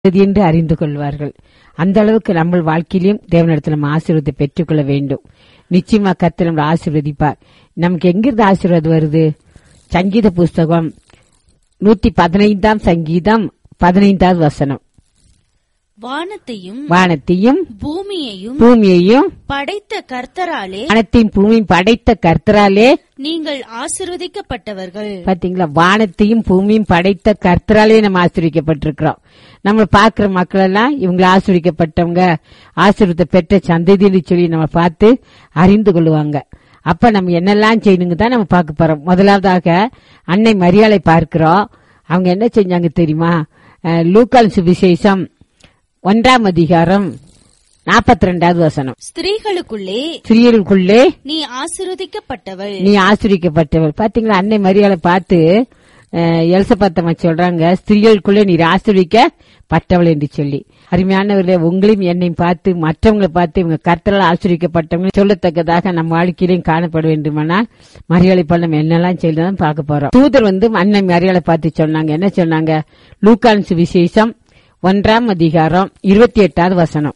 என்று அறிந்து கொள்வார்கள் அந்த அளவுக்கு நம்ம வாழ்க்கையிலும் தேவனிடத்தில் நம்ம ஆசீர்வாதத்தை பெற்றுக்கொள்ள வேண்டும் நிச்சயமா கர்த்தர் நம்மளை ஆசீர்வதிப்பார் நமக்கு எங்கிருந்து ஆசீர்வாதம் வருது சங்கீத புஸ்தகம் நூத்தி பதினைந்தாம் சங்கீதம் பதினைந்தாவது வசனம் வானத்தையும் வானத்தையும் பூமியையும் பூமியையும் படைத்த கர்த்தராலே வானத்தையும் பூமியும் படைத்த கர்த்தராலே நீங்கள் ஆசிர்வதிக்கப்பட்டவர்கள் பாத்தீங்களா வானத்தையும் பூமியும் படைத்த கர்த்தராலே நம்ம ஆசிரியக்கப்பட்டிருக்கிறோம் நம்ம பார்க்கிற மக்கள் எல்லாம் இவங்களை ஆசிரியக்கப்பட்டவங்க ஆசீர்வாதத்தை பெற்ற சந்ததின்னு சொல்லி நம்ம பார்த்து அறிந்து கொள்ளுவாங்க அப்ப நம்ம என்னெல்லாம் செய்யணுங்க தான் நம்ம பார்க்க போறோம் முதலாவதாக அன்னை மரியாதை பார்க்கிறோம் அவங்க என்ன செஞ்சாங்க தெரியுமா அஹ், லூக்கால் சுவிசேஷம் ஒன்றாம் அதிகாரம் நாற்பத்தி ரெண்டாவது வசனம் ஸ்திரீகளுக்குள்ளே சிறியருக்குள்ளே நீ ஆசிர்வதிக்கப்பட்டவள் நீ ஆசிரிக்கப்பட்டவள் பாத்தீங்களா அன்னை மரியாதை பார்த்து அஹ், எலிசபெத்தம்மா சொல்றாங்க ஸ்திரீகளுக்குள்ளே நீர் ஆசிரிக்கப்பட்டவள் என்று சொல்லி அருமையானவர்களே உங்களையும் என்னையும் பார்த்து மற்றவங்களை பார்த்து இவங்க கர்த்தரால் ஆசிரிக்கப்பட்டவங்க சொல்லத்தக்கதாக நம்ம வாழ்க்கையிலையும் காணப்பட வேண்டுமானால் மரியாதை போல நம்ம என்னெல்லாம் செய்யலாம் பார்க்க போறோம் தூதர் வந்து அன்னை மரியாதை பார்த்து சொன்னாங்க என்ன சொன்னாங்க லூக்கான் விசேஷம் ஒன்றாம் அதிகாரம் இருபத்தி எட்டாவது வசனம்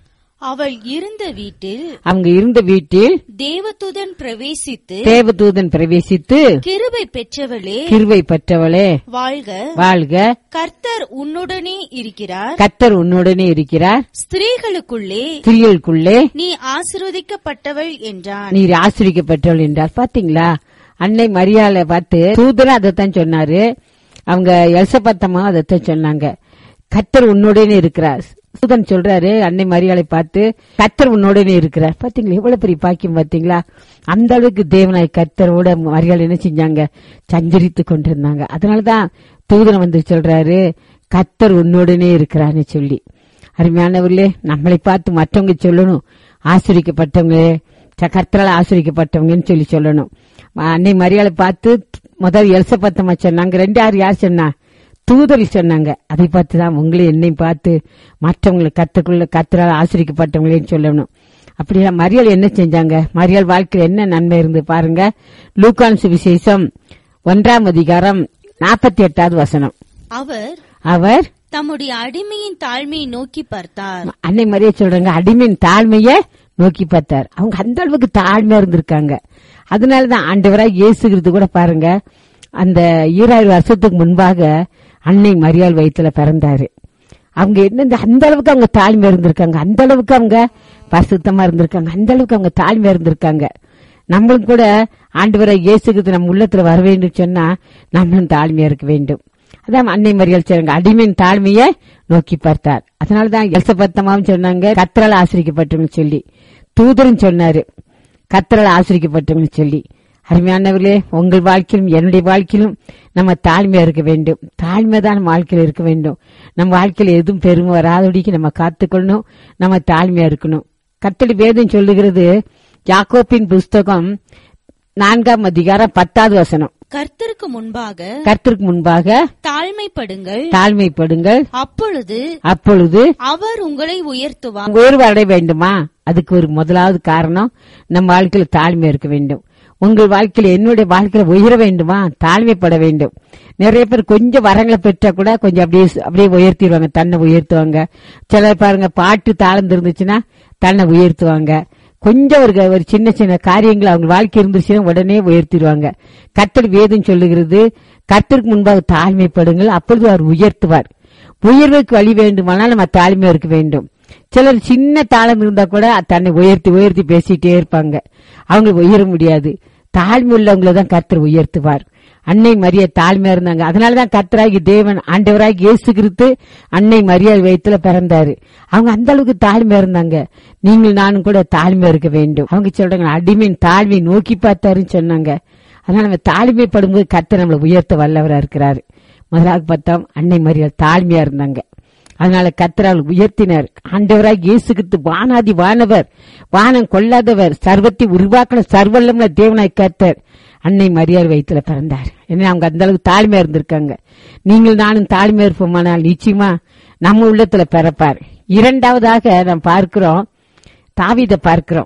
அவள் இருந்த வீட்டில் அவங்க இருந்த வீட்டில் தேவதூதன் பிரவேசித்து தேவதூதன் பிரவேசித்து கிருபை பெற்றவளே கிருவை பெற்றவளே வாழ்க வாழ்க கர்த்தர் உன்னுடனே இருக்கிறார் கத்தர் உன்னுடனே இருக்கிறார் ஸ்திரீகளுக்குள்ளே ஸ்திரீகளுக்குள்ளே நீ ஆசிர்வதிக்கப்பட்டவள் என்றான் நீர் ஆசிரிக்கப்பட்டவள் என்றார் பாத்தீங்களா அன்னை மரியாதை பார்த்து தூதரும் அதைத்தான் சொன்னாரு அவங்க எல்சபத்தம்மா அதைத்தான் சொன்னாங்க கத்தர் உன்னுடனே இருக்கிறார் தூதன் சொல்றாரு அன்னை மரியாதை பார்த்து கத்தர் உன்னுடனே இருக்கிறார் பாத்தீங்களா எவ்வளவு பெரிய பாக்கியம் பாத்தீங்களா அந்த அளவுக்கு தேவனாய் கத்தரோட மரியாதை என்ன செஞ்சாங்க சஞ்சரித்து கொண்டிருந்தாங்க அதனாலதான் தூதன் வந்து சொல்றாரு கத்தர் உன்னுடனே இருக்கிறான்னு சொல்லி அருமையானவர்களே நம்மளை பார்த்து மற்றவங்க சொல்லணும் ஆசிரிக்கப்பட்டவங்களே கர்த்தரால் ஆசிரிக்கப்பட்டவங்கன்னு சொல்லி சொல்லணும் அன்னை மரியாதை பார்த்து முதல் எல்சபத்தம்மா சொன்னாங்க ரெண்டு யார் யார் சொன்னா தூதரி சொன்னாங்க அதை பார்த்து தான் உங்களையும் என்னையும் பார்த்து மற்றவங்களை கத்துக்குள்ள கர்த்தரால் ஆசிரிக்கப்பட்டவங்களேன்னு சொல்லணும் அப்படியா மரியாள் என்ன செஞ்சாங்க மரியாள் வாழ்க்கையில் என்ன நன்மை இருந்து பாருங்க லூக்கான் சுவிசேஷம் ஒன்றாம் அதிகாரம் நாற்பத்தி எட்டாவது வசனம் அவர் அவர் தம்முடைய அடிமையின் தாழ்மையை நோக்கி பார்த்தார் அன்னை மரியா சொல்றாங்க அடிமையின் தாழ்மைய நோக்கி பார்த்தார் அவங்க அந்த அளவுக்கு தாழ்மையா இருந்திருக்காங்க அதனாலதான் ஆண்டவராக இயேசுகிறது கூட பாருங்க அந்த ஈராயிரம் வருஷத்துக்கு முன்பாக அன்னை மரியாள் வயித்துல பிறந்தாரு அவங்க என்ன இந்த- அந்த அளவுக்கு அவங்க தாழ்மையா இருந்திருக்காங்க அந்த அளவுக்கு அவங்க பரிசுத்தமா இருந்திருக்காங்க அந்த அளவுக்கு அவங்க தாழ்மையா இருந்திருக்காங்க நம்மளும் கூட ஆண்டவராக இயேசுகிறது நம்ம உள்ளத்துல வர வேண்டும் சொன்னா நம்மளும் தாழ்மையா இருக்க வேண்டும் அதான் அன்னை மரியாள் சொல்றாங்க அடிமையின் தாழ்மையை நோக்கி பார்த்தார் அதனாலதான் எல்சபத்தமாவும் சொன்னாங்க கத்தரால் ஆசிரிக்கப்பட்டவங்க சொல்லி தூதரும் சொன்னாரு கத்தரால் ஆசிரிக்கப்பட்டவங்க சொல்லி அருமையானவர்களே உங்கள் வாழ்க்கையிலும் என்னுடைய வாழ்க்கையிலும் நம்ம தாழ்மையா இருக்க வேண்டும் தாழ்மை தான் நம்ம வாழ்க்கையில இருக்க வேண்டும் நம்ம வாழ்க்கையில எதுவும் பெருமை வராதபடிக்கு நம்ம காத்துக்கொள்ளணும் நம்ம தாழ்மையா இருக்கணும் கத்தடி வேதம் சொல்லுகிறது யாக்கோப்பின் புஸ்தகம் நான்காம் அதிகாரம் பத்தாவது வசனம் கர்த்தருக்கு முன்பாக கர்த்தருக்கு முன்பாக தாழ்மைப்படுங்கள் தாழ்மைப்படுங்கள் அப்பொழுது அப்பொழுது அவர் உங்களை உயர்த்துவார் உயர்வு அடைய வேண்டுமா அதுக்கு ஒரு முதலாவது காரணம் நம்ம வாழ்க்கையில தாழ்மை இருக்க வேண்டும் உங்கள் வாழ்க்கையில என்னுடைய வாழ்க்கையில உயர வேண்டுமா தாழ்மைப்பட வேண்டும் நிறைய பேர் கொஞ்சம் வரங்களை பெற்றா கூட கொஞ்சம் அப்படியே அப்படியே உயர்த்திடுவாங்க தன்னை உயர்த்துவாங்க சிலர் பாருங்க பாட்டு தாழ்ந்து இருந்துச்சுன்னா தன்னை உயர்த்துவாங்க கொஞ்சம் ஒரு ஒரு சின்ன சின்ன காரியங்கள் அவங்க வாழ்க்கை இருந்துச்சுன்னா உடனே உயர்த்திடுவாங்க கர்த்தர் வேதம் சொல்லுகிறது கர்த்தருக்கு முன்பாக தாழ்மைப்படுங்கள் அப்பொழுது அவர் உயர்த்துவார் உயர்வுக்கு வழி வேண்டுமானால் நம்ம தாழ்மையா இருக்க வேண்டும் சிலர் சின்ன தாளம் இருந்தா கூட தன்னை உயர்த்தி உயர்த்தி பேசிட்டே இருப்பாங்க அவங்க உயர முடியாது தாழ்மை உள்ளவங்களை தான் கர்த்தர் உயர்த்துவார் அன்னை மரியா தாழ்மையா இருந்தாங்க அதனாலதான் கர்த்தராகி தேவன் ஆண்டவராகி இயேசு கிறிஸ்து அன்னை மரியா வயித்துல பிறந்தாரு அவங்க அந்த அளவுக்கு தாழ்மையா இருந்தாங்க நீங்கள் நானும் கூட தாழ்மையா இருக்க வேண்டும் அவங்க சொல்றாங்க அடிமையின் தாழ்மை நோக்கி பார்த்தாருன்னு சொன்னாங்க அதனால நம்ம தாழ்மைப்படும்போது கர்த்தர் நம்மளை உயர்த்த வல்லவரா இருக்கிறாரு முதலாக பார்த்தோம் அன்னை மரியாள் தாழ்மையா இருந்தாங்க அதனால கத்தரால் உயர்த்தினர் ஆண்டவராய் இயேசு கிறிஸ்து வானாதி வானவர் வானம் கொள்ளாதவர் சர்வத்தை உருவாக்கின சர்வல்லம்ல தேவனாய் கத்தர் அன்னை மரியாள் வயித்துல பிறந்தார் ஏன்னா அவங்க அந்த அளவுக்கு தாழ்மையா இருந்திருக்காங்க நீங்கள் நானும் தாழ்மையா இருப்போமானால் நிச்சயமா நம்ம உள்ளத்துல பிறப்பார் இரண்டாவதாக நாம் பார்க்கிறோம் தாவீதை பார்க்கிறோம்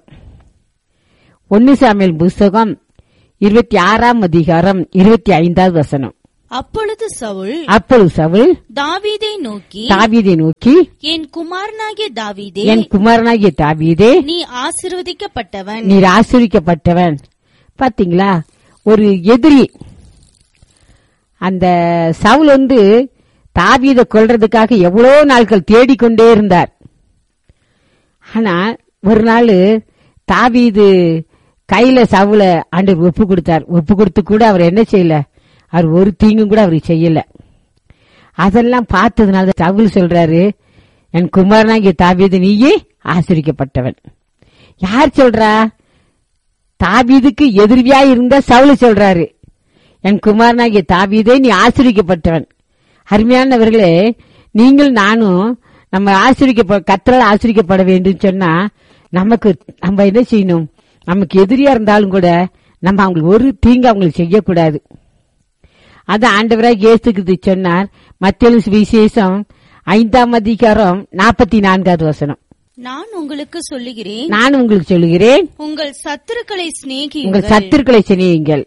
ஒன்னு சாமியல் புஸ்தகம் இருபத்தி ஆறாம் அதிகாரம் இருபத்தி ஐந்தாவது வசனம் அப்பொழுது சவுல் அப்பொழுது சவுல் தாவீதை நோக்கி தாவீதை நோக்கி என் குமாரனாகிய தாவீதே என் குமாரனாகிய தாவீதே நீ ஆசிர்வதிக்கப்பட்டவன் நீர் ஆசிரிக்கப்பட்டவன் பாத்தீங்களா ஒரு எதிரி அந்த சவுல் வந்து தாவீதை கொல்றதுக்காக எவ்வளவு நாட்கள் தேடிக்கொண்டே இருந்தார் ஆனா ஒரு நாள் தாவீது கையில சவுல ஆண்டவர் ஒப்பு கொடுத்தார் ஒப்பு கொடுத்து கூட அவர் என்ன செய்யல அவர் ஒரு தீங்கும் கூட அவருக்கு செய்யல அதெல்லாம் பார்த்ததுனால தான் சவுல் சொல்றாரு என் குமாரனாகிய தாவீது நீயே ஆசிரிக்கப்பட்டவன் யார் சொல்றா தாவீதுக்கு எதிர்வியா இருந்த சவுல சொல்றாரு என் குமாரனாகிய தாவீதே நீ ஆசிரிக்கப்பட்டவன் அருமையானவர்களே நீங்கள் நானும் நம்ம ஆசிரிக்க கத்தரால் ஆசிரிக்கப்பட வேண்டும் சொன்னா நமக்கு நம்ம என்ன செய்யணும் நமக்கு எதிரியா இருந்தாலும் கூட நம்ம அவங்களுக்கு ஒரு தீங்கு அவங்களுக்கு செய்யக்கூடாது அது ஆண்டவராக இயேசுக்கு சொன்னார் மத்திய விசேஷம் ஐந்தாம் அதிகாரம் நாற்பத்தி நான்காவது வசனம் நான் உங்களுக்கு சொல்லுகிறேன் நான் உங்களுக்கு சொல்லுகிறேன் உங்கள் சத்துருக்களை உங்கள் சிநேகியுங்கள் சத்துருக்களை சிநேகிங்கள்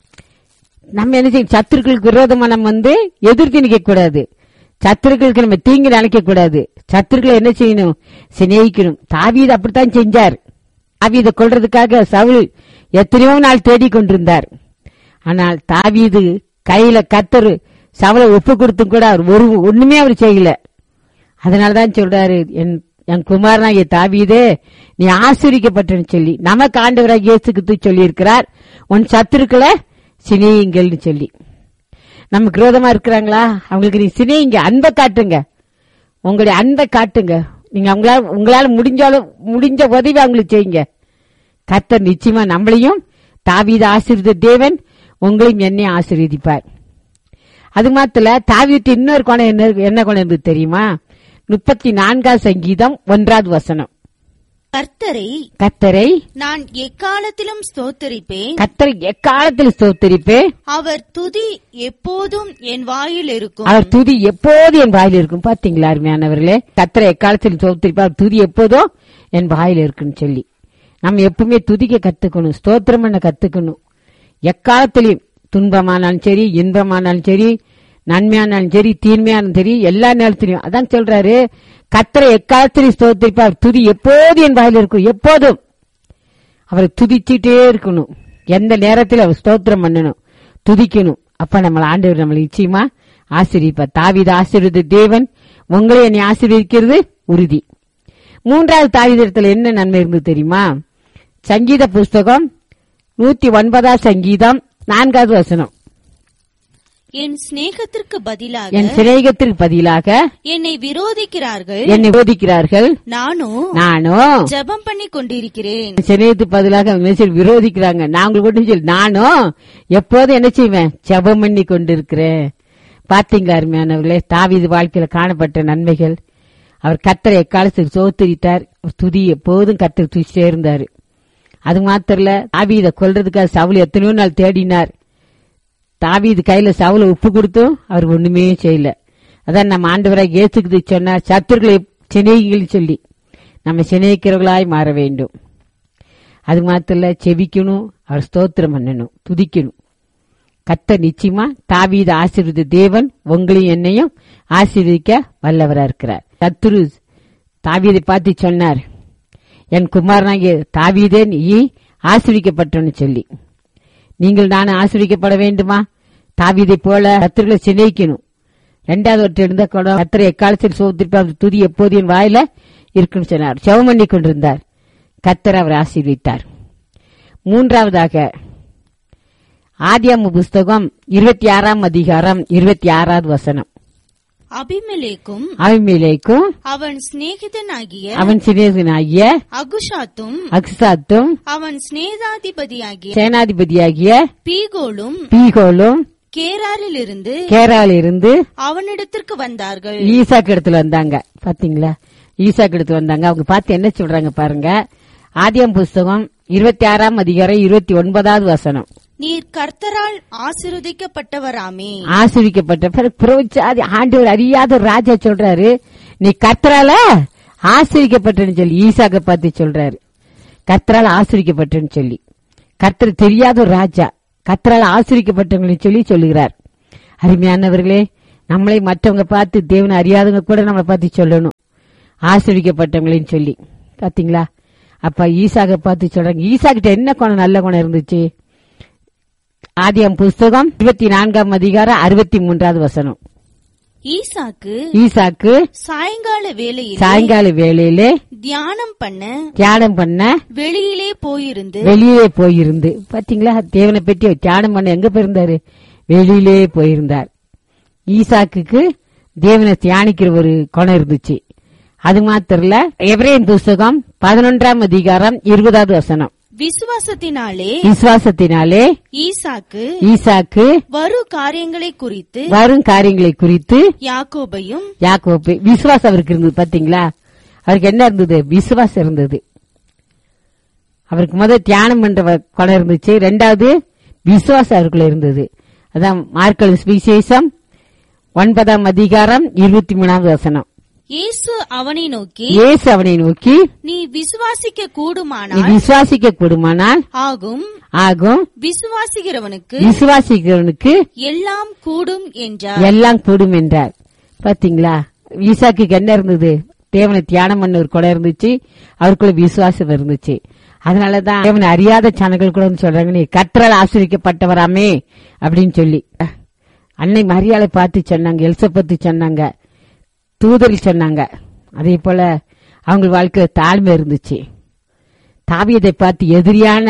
நம்ம என்ன செய்யும் சத்துருக்களுக்கு விரோதமா நம்ம வந்து எதிர்த்து நிக்க கூடாது சத்துருக்களுக்கு நம்ம தீங்கு நினைக்க கூடாது சத்துருக்களை என்ன செய்யணும் சிநேகிக்கணும் தாவீது அப்படித்தான் செஞ்சார் தாவீதை கொல்றதுக்காக சவுல் எத்தனையோ நாள் தேடிக் கொண்டிருந்தார் ஆனால் தாவீது கையில கத்தரு சவலை ஒப்பு கொடுத்தும் கூட அவர் ஒரு ஒண்ணுமே அவர் செய்யல அதனாலதான் சொல்றாரு என் என் குமாரனாகிய தாவீதே நீ ஆசிரிக்கப்பட்டன்னு சொல்லி நமக்கு ஆண்டவராக இயேசுக்கு சொல்லி இருக்கிறார் உன் சத்துருக்களை சிநேகிங்கள்னு சொல்லி நமக்கு விரோதமா இருக்கிறாங்களா அவங்களுக்கு நீ சிநேகிங்க அன்பை காட்டுங்க உங்களுடைய அன்பை காட்டுங்க நீங்க அவங்களால உங்களால முடிஞ்சாலும் முடிஞ்ச உதவி அவங்களுக்கு செய்யுங்க கர்த்தர் நிச்சயமா நம்மளையும் தாவீது ஆசீர்வதித்த தேவன் உங்களையும் என்னையும் ஆசீர்வதிப்பார் அது மாத்திர தாவீட்டு இன்னொரு குணம் என்ன என்ன குணம் இருந்தது தெரியுமா முப்பத்தி நான்காம் சங்கீதம் ஒன்றாவது வசனம் கர்த்தரை கத்தரை நான் எக்காலத்திலும் ஸ்தோத்தரிப்பேன் கத்தரை எக்காலத்தில் ஸ்தோத்தரிப்பே அவர் துதி எப்போதும் என் வாயில் இருக்கும் அவர் துதி எப்போது என் வாயில் இருக்கும் பாத்தீங்களா அருமையானவர்களே கத்தரை எக்காலத்தில் ஸ்தோத்தரிப்பா அவர் துதி எப்போதும் என் வாயில் இருக்குன்னு சொல்லி நம்ம எப்பவுமே துதிக்க கத்துக்கணும் ஸ்தோத்திரம் பண்ண கத்துக்கணும் எக்காலத்திலையும் துன்பமானாலும் சரி இன்பமானாலும் சரி நன்மையானாலும் சரி தீன்மையானாலும் சரி எல்லா நேரத்திலையும் அதான் சொல்றாரு கத்தரை எக்காலத்திலையும் ஸ்தோத்திரிப்பார் துதி எப்போது என் வாயில் இருக்கும் எப்போதும் அவரை துதிச்சுட்டே இருக்கணும் எந்த நேரத்தில் அவர் ஸ்தோத்திரம் பண்ணணும் துதிக்கணும் அப்ப நம்மள ஆண்டவர் நம்மளை நிச்சயமா ஆசீர்விப்பார் தாவீது ஆசீர்வதி தேவன் உங்களை என்னை ஆசீர்வதிக்கிறது உறுதி மூன்றாவது தாவீதத்தில் என்ன நன்மை இருந்தது தெரியுமா சங்கீத புஸ்தகம் நூத்தி ஒன்பதாம் சங்கீதம் நான்காவது வசனம் என் சிநேகத்திற்கு பதிலாக என் சிநேகத்திற்கு பதிலாக என்னை விரோதிக்கிறார்கள் என்னை போதிக்கிறார்கள் நானும் நானும் ஜெபம் பண்ணி கொண்டிருக்கிறேன் சிநேகத்துக்கு பதிலாக அவங்க என்ன செய்ய- விரோதிக்கிறாங்க நான் உங்களுக்கு ஒன்றும் சொல்லி நானும் எப்போதும் என்ன செய்வேன் ஜெபம் பண்ணி கொண்டிருக்கிறேன் பாத்தீங்களா அருமையானவர்களே தாவீது வாழ்க்கையில காணப்பட்ட நன்மைகள் அவர் கத்தரை எக்காலத்துக்கு சோத்தரித்தார் துதி எப்போதும் கத்தரை துதிச்சிட்டே இருந்தாரு அது மாத்திரல தாவீதை கொல்றதுக்காக சவுல் எத்தனையோ நாள் தேடினார் தாவீது கையில சவுல உப்பு கொடுத்தும் அவர் ஒண்ணுமே செய்யல அதான் நம்ம ஆண்டவராக இயேசுக்கு சொன்னார் சத்துருக்களை சிநேகிகள் சொல்லி நம்ம சிநேகிக்கிறவர்களாய் மாற வேண்டும் அது மாத்திரல செபிக்கணும் அவர் ஸ்தோத்திரம் பண்ணணும் துதிக்கணும் கத்த நிச்சயமா தாவீது ஆசீர்வதி தேவன் உங்களையும் என்னையும் ஆசீர்வதிக்க வல்லவரா இருக்கிறார் சத்துரு தாவீதை பார்த்து சொன்னார் என் குமாரனாகிய தாவீதே நீ ஆசிரிக்கப்பட்டன்னு சொல்லி நீங்கள் நானும் ஆசிரிக்கப்பட வேண்டுமா தாவீதை போல கத்தர்களை சிநேகிக்கணும் ரெண்டாவது ஒருத்தர் இருந்த கூட கத்தரை எக்காலத்தில் சோதிருப்பார் துதி எப்போது என் வாயில இருக்குன்னு சொன்னார் செவம் பண்ணி கொண்டிருந்தார் கத்தர் அவர் ஆசீர்வித்தார் மூன்றாவதாக ஆதியாம புஸ்தகம் இருபத்தி ஆறாம் அதிகாரம் இருபத்தி ஆறாவது வசனம் அபிமெலேக்கும் அவிமேலேக்கும் அவன் சிநேகிதனாகிய அவன் சிநேகனாகிய அகுஷாத்தும் அக்சாத்தும் அவன் சிநேகாதிபதியாகிய சேனாதிபதியாகிய பீகோலும் பீகோலும் கேராரிலிருந்து கேரால இருந்து அவனிடத்திற்கு வந்தார்கள் ஈசாக்கு இடத்துல வந்தாங்க பாத்தீங்களா ஈசாக்கு இடத்துல வந்தாங்க அவங்க பார்த்து என்ன சொல்றாங்க பாருங்க ஆதியம் புஸ்தகம் இருபத்தி ஆறாம் அதிகாரம் இருபத்தி ஒன்பதாவது வசனம் நீர் கர்த்தரால் ஆசிர்வதிக்கப்பட்டவராமே ஆசிரிக்கப்பட்ட பிறகு புறவிச்சாதி ஆண்டவர் அறியாத ஒரு ராஜா சொல்றாரு நீ கர்த்தரால ஆசிரிக்கப்பட்டன்னு சொல்லி ஈசாக்க பார்த்து சொல்றாரு கர்த்தரால ஆசிரிக்கப்பட்டன்னு சொல்லி கர்த்தர் தெரியாத ஒரு ராஜா கர்த்தரால ஆசிரிக்கப்பட்டவங்களை சொல்லி சொல்லுகிறார் அருமையானவர்களே நம்மளை மற்றவங்க பார்த்து தேவனை அறியாதவங்க கூட நம்மளை பார்த்து சொல்லணும் ஆசிரிக்கப்பட்டவங்களையும் சொல்லி பாத்தீங்களா அப்ப ஈசாக பார்த்து சொல்றாங்க ஈசா கிட்ட என்ன குணம் நல்ல குணம் இருந்துச்சு ஆதியம் புஸ்தகம் இருபத்தி நான்காம் அதிகாரம் அறுபத்தி மூன்றாவது வசனம் ஈசாக்கு ஈசாக்கு சாயங்கால வேளையில் சாயங்கால வேளையிலே தியானம் பண்ண தியானம் பண்ண வெளியிலே போயிருந்து வெளியே போயிருந்து பாத்தீங்களா தேவனை பற்றி தியானம் பண்ண எங்க போயிருந்தாரு வெளியிலே போயிருந்தார் ஈசாக்குக்கு தேவனை தியானிக்கிற ஒரு குணம் இருந்துச்சு அது மாத்திரல எவரேன் புஸ்தகம் பதினொன்றாம் அதிகாரம் இருபதாவது வசனம் விசுவாசத்தினாலே விசுவாசத்தினாலே ஈசாக்கு ஈசாக்கு வரு காரியங்களை குறித்து வரும் காரியங்களை குறித்து யாக்கோபையும் யாக்கோப்பு விசுவாசம் அவருக்கு இருந்தது பாத்தீங்களா அவருக்கு என்ன இருந்தது விசுவாசம் இருந்தது அவருக்கு முதல் தியானம் பண்ற வ- குணம் இருந்துச்சு ரெண்டாவது விசுவாசம் அவருக்குள்ள இருந்தது அதான் மார்க்கல் விசேஷம் ஒன்பதாம் அதிகாரம் இருபத்தி மூணாவது வசனம் இயேசு அவனை நோக்கி இயேசு அவனை நோக்கி நீ விசுவாசிக்க நீ கூடுமானால் விசுவாசிக்க கூடுமானால் ஆகும் ஆகும் விசுவாசிக்கிறவனுக்கு விசுவாசிக்கிறவனுக்கு எல்லாம் கூடும் என்றார் எல்லாம் கூடும் என்றார் பாத்தீங்களா ஈசாக்கு என்ன இருந்தது தேவனை தியானம் பண்ண ஒரு குடம் இருந்துச்சு அவருக்குள்ள விசுவாசம் இருந்துச்சு அதனாலதான் தேவனை அறியாத சனங்கள் கூட வந்து சொல்றாங்க நீ கற்றால் ஆசிரிக்கப்பட்டவராமே அப்படின்னு சொல்லி அஹ், அன்னை மரியாதை பார்த்து சொன்னாங்க எலிசபெத்து சொன்னாங்க தூதரில் சொன்னாங்க அதே போல அவங்க வாழ்க்கையில தாழ்மை இருந்துச்சு தாவியதை பார்த்து எதிரியான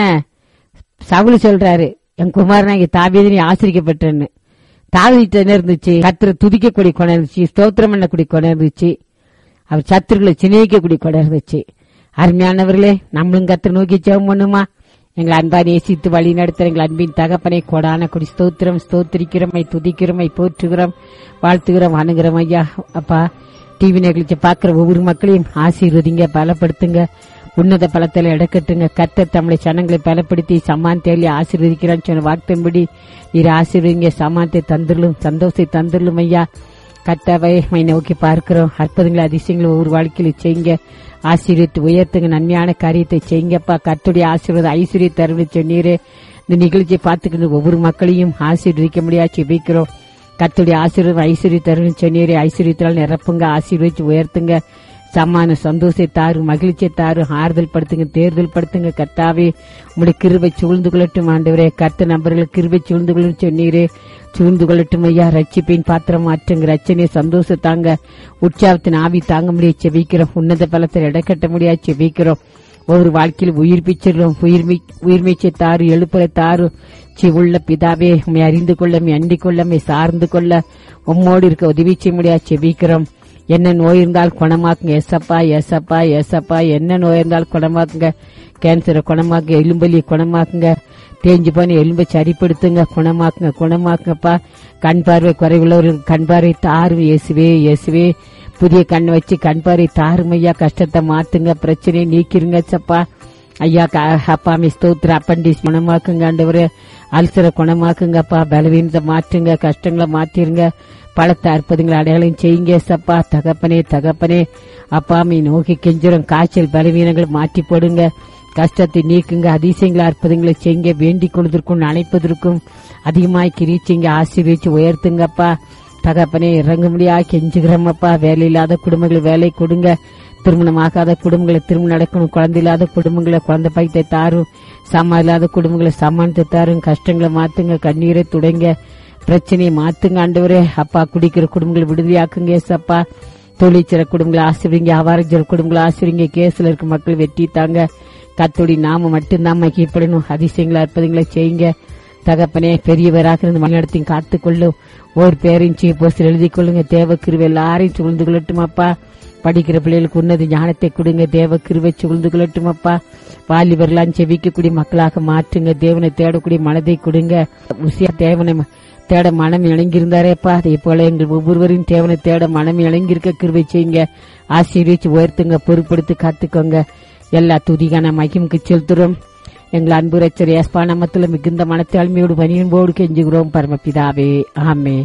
சவுல் சொல்றாரு என் குமாரனாகி தாவியதை ஆசிரிக்கப்பட்டேன்னு தாவிட்டு என்ன இருந்துச்சு கத்திர துதிக்கக்கூடிய குணம் இருந்துச்சு ஸ்தோத்திரம் பண்ணக்கூடிய குணம் இருந்துச்சு அவர் சத்துருக்களை சிநேகிக்கக்கூடிய குணம் இருந்துச்சு அருமையானவர்களே நம்மளும் கத்திர நோக்கி ஜெபம் பண்ணுமா எங்களை அன்பா நேசித்து வழி நடத்துற எங்கள் அன்பின் தகப்பனை கொடான குடி ஸ்தோத்திரம் ஸ்தோத்திரிக்கிறோமை துதிக்கிறோமை போற்றுகிறோம் வாழ்த்துகிறோம் அணுகிறோம் ஐயா அப்பா டிவி நிகழ்ச்சி பார்க்கிற ஒவ்வொரு மக்களையும் ஆசீர்வதிங்க பலப்படுத்துங்க உன்னத பலத்தில் இடக்கட்டுங்க கர்த்தர் தம்முடைய சனங்களை பலப்படுத்தி சமாந்தேலி ஆசீர்வதிக்கிறான்னு சொன்ன வார்த்தையின்படி நீர் ஆசீர்வதிங்க சமானத்தை தந்துடலும் சந்தோஷத்தை தந்துடலும் ஐயா கர்த்தாவை மை நோக்கி பார்க்கிறோம் அற்புதங்களை அதிசயங்களை ஒவ்வொரு வாழ்க்கையில செய்யுங்க ஆசீர்வித்து உயர்த்துங்க நன்மையான காரியத்தை செய்யுங்கப்பா கர்த்துடைய ஆசீர்வாத ஐஸ்வர்ய தருணை சொன்னீரே இந்த நிகழ்ச்சியை பார்த்துக்கிட்டு ஒவ்வொரு மக்களையும் ஆசீர்வதிக்க முடியாது செபிக்கிறோம் கர்த்துடைய ஆசீர்வாதம் ஐஸ்வர்ய தருணம் சொன்னீரே ஐஸ்வர்யத்தால் நிரப்புங்க ஆசீர்வதிச்சு உயர்த்துங்க சமான சந்தோஷத்தை தாரு மகிழ்ச்சியை தாரு ஆறுதல் படுத்துங்க தேர்தல் படுத்துங்க கர்த்தாவே உங்களுடைய கிருபை சூழ்ந்து கொள்ளட்டும் ஆண்டவரே கர்த்த நபர்கள் கிருபை சூழ்ந்து கொள்ளும் சொன்னீரே சூழ்ந்து கொள்ளட்டும் ஐயா ரட்சிப்பின் பாத்திரம் மாற்றுங்க ரச்சனை சந்தோஷத்தாங்க உற்சாகத்தின் ஆவி தாங்க முடியாது செவிக்கிறோம் உன்னத பலத்தில் இடக்கட்ட முடியாது செவிக்கிறோம் ஒவ்வொரு வாழ்க்கையில் உயிர் பிச்சிடும் உயிர்மி உயிர்மீச்சை தாரு எழுப்புற தாரு சி உள்ள பிதாவே உம்மை அறிந்து கொள்ள உம்மை அண்டிக் கொள்ள உம்மை சார்ந்து கொள்ள உம்மோடு இருக்க உதவி செய்ய முடியாது செபிக்கிறோம் என்ன நோய் இருந்தால் குணமாக்குங்க எசப்பா எசப்பா எசப்பா என்ன நோய் இருந்தால் குணமாக்குங்க கேன்சரை குணமாக்குங்க எலும்பலி குணமாக்குங்க தேஞ்சு போன எலும்பை சரிப்படுத்துங்க குணமாக்குங்க குணமாக்குங்கப்பா கண் பார்வை குறைவுள்ளவர்களுக்கு கண் பார்வை தாரு இயேசுவே இயேசுவே புதிய கண் வச்சு கண் பார்வை தாருமையா கஷ்டத்தை மாத்துங்க பிரச்சனையை நீக்கிருங்க சப்பா ஐயா க- அப்பா மீ ஸ்தோத்திர அப்பண்டிஸ் குணமாக்குங்க ஆண்டவரே அல்சரை குணமாக்குங்கப்பா பலவீனத்தை மாற்றுங்க கஷ்டங்களை மாத்திருங்க பழத்தை அற்புதங்களை அடையாளம் செய்யுங்க சப்பா தகப்பனே தகப்பனே அப்பா மீ நோக்கி கெஞ்சுறோம் காய்ச்சல் பலவீனங்களை மாற்றி போடுங்க கஷ்டத்தை நீக்குங்க அதிசயங்களை அற்புதங்களை செய்யுங்க வேண்டிக் கொள்வதற்கும் அணைப்பதற்கும் அதிகமாய் கிரீச்சிங்க ஆசீர்வதிச்சு உயர்த்துங்கப்பா தகப்பனே இறங்க முடியா கெஞ்சுகிறோமப்பா வேலை இல்லாத குடும்பங்கள் வேலை கொடுங்க திருமணமாகாத குடும்பங்களை திருமணம் நடக்கணும் குழந்தை இல்லாத குடும்பங்களை குழந்தை பாய்த்தை தாரும் சமா இல்லாத குடும்பங்களை சமாளித்து தாரும் கஷ்டங்களை மாத்துங்க கண்ணீரை துடைங்க பிரச்சனையை மாத்துங்க ஆண்டவரே அப்பா குடிக்கிற குடும்பங்களை விடுதலையாக்குங்க ஏசப்பா தொழிற்சிற குடும்பங்களை ஆசிரியங்க அவாரஞ்சர குடும்பங்களை ஆசிரியங்க கேஸ்ல இருக்க மக்கள் வெட்டி தாங்க கத்தோடி நாம மட்டும்தான் மகிப்படணும் அதிசயங்களை அற்புதங்களை செய்யுங்க தகப்பனே பெரியவராக இருந்து மணிநடத்தையும் காத்துக்கொள்ளும் ஒரு பேரையும் சீப்போஸ்டர் எழுதி கொள்ளுங்க தேவ கிருவை எல்லாரையும் சூழ்ந்து கொள்ளட்டும் அப்பா படிக்கிற பிள்ளைகளுக்கு உன்னத ஞானத்தை கொடுங்க தேவ கிருவை சூழ்ந்து கொள்ளட்டும் அப்பா வாலிபர்லாம் செவிக்கக்கூடிய மக்களாக மாற்றுங்க தேவனை தேடக்கூடிய மனதை கொடுங்க உசியா தேவனை ம- தேட மனம் இணங்கியிருந்தாரேப்பா அதே போல எங்கள் ஒவ்வொருவரையும் தேவனை தேட மனம் இணங்கியிருக்க கிருவை செய்யுங்க ஆசீர்வதிச்சு உயர்த்துங்க பொறுப்படுத்தி காத்துக்கோங்க எல்லா துதிகான மகிமுக்கு செலுத்துறோம் எங்கள் அன்பு ரச்சர் ஏஸ்பா நாமத்தில் மிகுந்த மனத்தாழ்மையோடு பணியன்போடு கெஞ்சுகிறோம் பரமபிதாவே ஆமே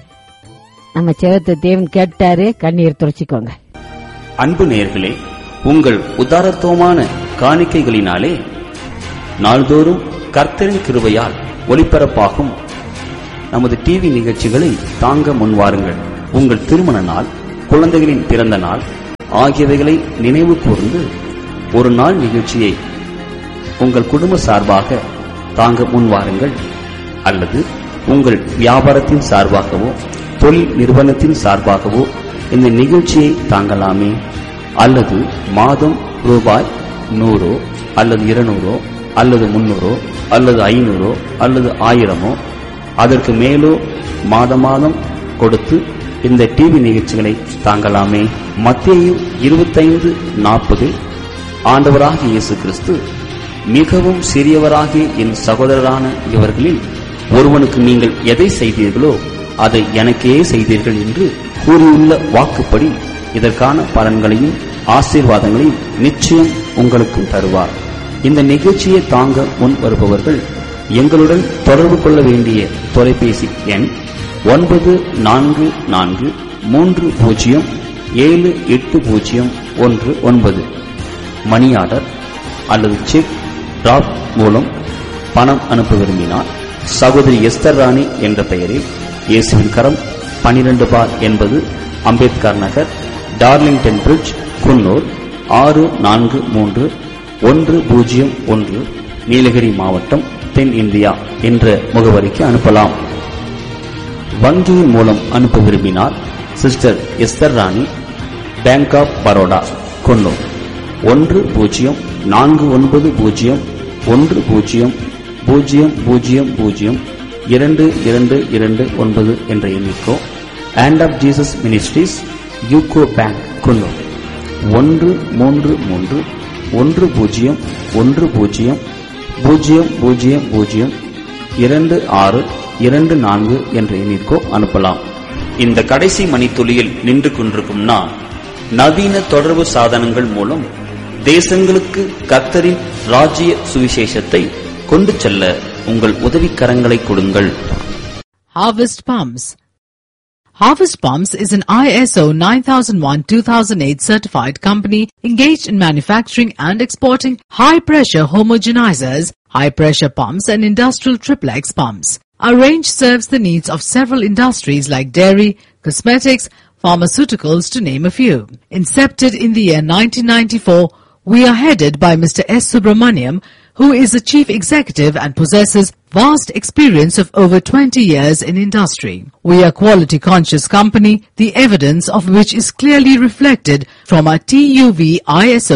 நம்ம செவத்தை தேவன் கேட்டாரு கண்ணீர் துடைச்சிக்கோங்க அன்பு நேயர்களே உங்கள் உதாரத்துவமான காணிக்கைகளினாலே நாள்தோறும் கர்த்தரின் கிருபையால் ஒளிபரப்பாகும் நமது டிவி நிகழ்ச்சிகளை தாங்க முன்வாருங்கள் உங்கள் திருமண நாள் குழந்தைகளின் பிறந்த நாள் ஆகியவைகளை நினைவு கூர்ந்து ஒரு நாள் நிகழ்ச்சியை உங்கள் குடும்ப சார்பாக தாங்க முன்வாருங்கள் அல்லது உங்கள் வியாபாரத்தின் சார்பாகவோ தொழில் நிறுவனத்தின் சார்பாகவோ இந்த நிகழ்ச்சியை தாங்கலாமே அல்லது மாதம் ரூபாய் நூறோ அல்லது இருநூறோ அல்லது முன்னூறோ அல்லது ஐநூறோ அல்லது ஆயிரமோ அதற்கு மேலோ மாத மாதம் கொடுத்து இந்த டிவி நிகழ்ச்சிகளை தாங்கலாமே மத்திய இருபத்தைந்து நாற்பதில் ஆண்டவராகிய இயேசு கிறிஸ்து மிகவும் சிறியவராகிய என் சகோதரரான இவர்களில் ஒருவனுக்கு நீங்கள் எதை செய்தீர்களோ அதை எனக்கே செய்தீர்கள் என்று கூறியுள்ள வாக்குப்படி இதற்கான பலன்களையும் ஆசீர்வாதங்களையும் நிச்சயம் உங்களுக்கும் தருவார் இந்த நிகழ்ச்சியை தாங்க முன் வருபவர்கள் எங்களுடன் தொடர்பு கொள்ள வேண்டிய தொலைபேசி எண் ஒன்பது நான்கு நான்கு மூன்று பூஜ்ஜியம் ஏழு எட்டு பூஜ்ஜியம் ஒன்று ஒன்பது மணி ஆர்டர் அல்லது செக் டிராப் மூலம் பணம் அனுப்ப விரும்பினால் சகோதரி எஸ்தர் ராணி என்ற பெயரில் இயேசுவின் கரம் பனிரெண்டு பார் என்பது அம்பேத்கர் நகர் டார்லிங்டன் பிரிட்ஜ் குன்னூர் ஆறு நான்கு மூன்று ஒன்று பூஜ்ஜியம் ஒன்று நீலகிரி மாவட்டம் தென் இந்தியா என்ற முகவரிக்கு அனுப்பலாம் வங்கியின் மூலம் அனுப்ப விரும்பினால் sister Esther Rani bank of Baroda Coonoor ஒன்று பூஜ்ஜியம் நான்கு ஒன்பது பூஜ்ஜியம் ஒன்று பூஜ்ஜியம் பூஜ்ஜியம் பூஜ்ஜியம் பூஜ்ஜியம் இரண்டு இரண்டு இரண்டு ஒன்பது என்ற எண்ணிக்கோ hand of Jesus ministries UCO bank Coonoor ஒன்று மூன்று மூன்று ஒன்று பூஜ்ஜியம் ஒன்று பூஜ்ஜியம் பூஜ்ஜியம் பூஜ்ஜியம் பூஜ்ஜியம் இரண்டு ஆறு இரண்டு நான்கு என்ற எண்ணிற்கோ அனுப்பலாம் இந்த கடைசி மணித்துளியில் நின்று கொண்டிருக்கும் நான் நவீன தொடர்பு சாதனங்கள் மூலம் தேசங்களுக்கு கர்த்தரின் ராஜ்ய சுவிசேஷத்தை கொண்டு செல்ல உங்கள் உதவிக்கரங்களை கொடுங்கள் Harvest Palms. Harvest Palms is an ISO 9001-2008 certified company engaged in manufacturing and exporting high-pressure homogenizers, high-pressure pumps and industrial triplex pumps. Our range serves the needs of several industries like dairy, cosmetics, pharmaceuticals to name a few. Incepted in the year 1994, we are headed by Mr. S. Subramaniam, who is the chief executive and possesses vast experience of over 20 years in industry. We are quality conscious company, the evidence of which is clearly reflected from our TUV ISO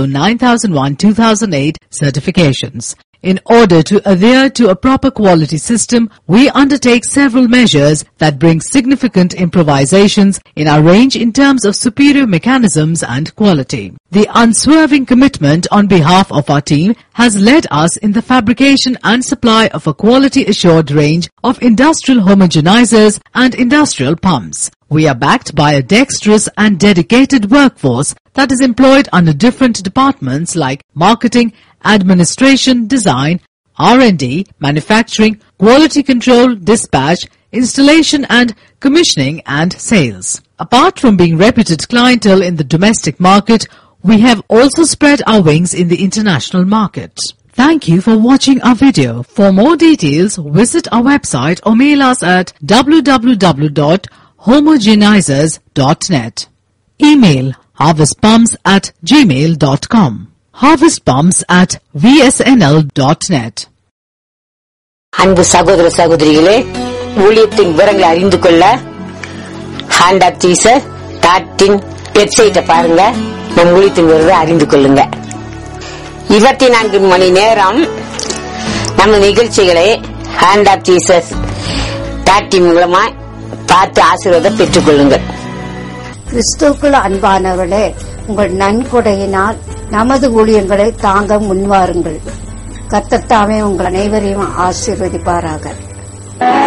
9001-2008 certifications. In order to adhere to a proper quality system, we undertake several measures that bring significant improvisations in our range in terms of superior mechanisms and quality. The unswerving commitment on behalf of our team has led us in the fabrication and supply of a quality assured range of industrial homogenizers and industrial pumps. We are backed by a dexterous and dedicated workforce that is employed under different departments like marketing, administration, design, R&D, manufacturing, quality control, dispatch, installation and commissioning and sales. Apart from being reputed clientele in the domestic market, we have also spread our wings in the international market. Thank you for watching our video. For more details, visit our website or mail us at www.homogenizers.net. Email harvestpumps at gmail.com. Harvestpumps at vsnl.net. அன்பு சகோதர சகோதரிகளே ஊழியத்தின் விவரங்களை அறிந்து கொள்ள hand of Jesus டாட்டின் வெப்சைட்டை பாருங்க நம் ஊழியத்தின் விவரத்தை அறிந்து கொள்ளுங்க இருபத்தி நான்கு மணி நேரம் நம்ம நிகழ்ச்சிகளை ஹேண்ட் ஆஃப் ஜீசஸ் டாட்டின் மூலமா பார்த்து ஆசீர்வாதம் பெற்றுக் கொள்ளுங்கள் கிறிஸ்துவுக்குள் அன்பானவர்களே உங்கள் நன்கொடையினால் நமது ஊழியங்களை தாங்க முன்வாருங்கள் கத்தத்தாமே உங்கள் அனைவரையும் ஆசீர்வதிப்பாராக